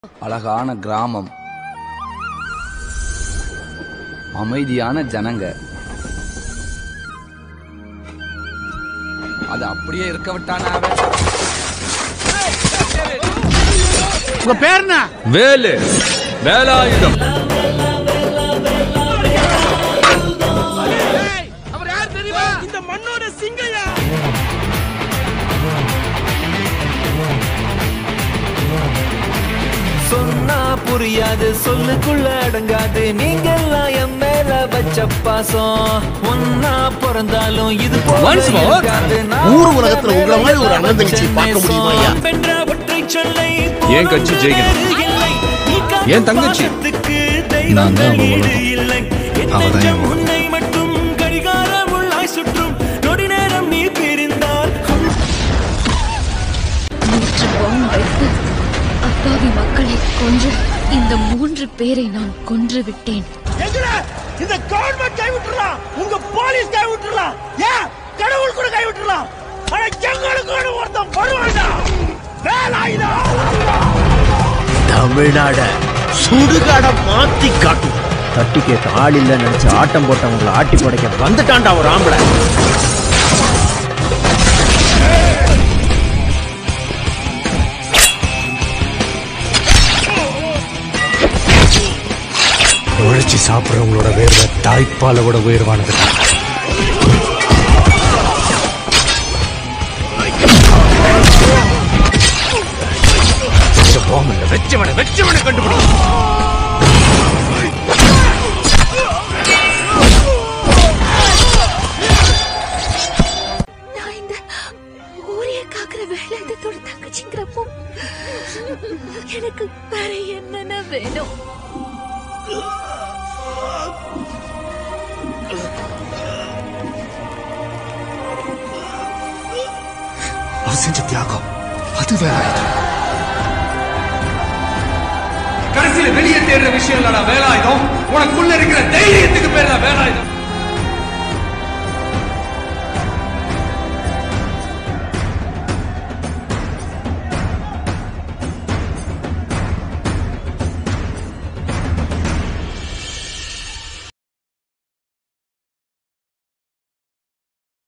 அழகான கிராமம் அமைதியான ஜனங்க அது அப்படியே இருக்க விட்டானா அவன்? உங்க பேர் என்ன வேலு வேலாயுதம் அவர் யார் தெரியுமா இந்த மண்ணோட சிங்கையா சொன்னா புரியாது சொல்லுக்குள்ள அடங்காது நீங்கெல்லாம் என் மேல வச்ச பாசம் ஒன்னா பிறந்தாலும் இது போல Once more, இருக்காது. நான் ஊர் உலகத்துல உங்களை மாதிரி ஒரு அண்ணன் தங்கச்சி பார்க்க முடியுமா ஐயா? வென்ற ஒற்றை சொல்லை என் கட்சி ஜெயிக்கணும். இல்லை. நீ காத்த என் தங்கச்சி. பாசத்துக்கு நான் தான் அவ தெய்வங்கள் உலகம். ஈடு இல்லை. என் அவ தான் என் நெஞ்சம் உலகம். உன்னை மட்டும் கடிகாரம் உள்ளாய் சுற்றும் நொடி நேரம் நீ பிரிந்தால் நூற்று பாம் வைத்து அப்பாவி மக்களை கொன்று இந்த மூன்று பேரை நான் கொன்று விட்டேன் எங்கட இந்த கவர்மெண்ட் கை விட்டுறலாம் உங்க போலீஸ் கை விட்டுறலாம் ஏன் கடவுள் கூட கை விட்டுறலாம் ஆனா எங்களுக்கு கூட ஒருத்தன் வருவான்டா வேலாயுதா தமிழ்நாட சுடுகாட மாத்தி காட்டும் தட்டி கேட்க ஆள் இல்ல நினைச்சு ஆட்டம் போட்டவங்களை ஆட்டி படைக்க வந்துட்டான்டா ஒரு ஆம்பளை உழைச்சி சாப்பிடுறவங்களோட வேர்வை தாய்ப்பால கூட உயர்வானது வெச்சவனை வெச்சவனை கண்டுபிடி நான் இந்த ஊரைய காக்குற வேலாயுதத்தோட தங்கச்சிங்கிறப்போ எனக்கு வேற என்னென்ன வேணும் அவன் செஞ்ச தியாகம் அது வேற கடைசியில வெளியே தேடுற விஷயம் இல்லடா வேலாயுதம் உனக்குள்ள இருக்கிற தைரியத்துக்கு பேர் தான் வேலாயுதம்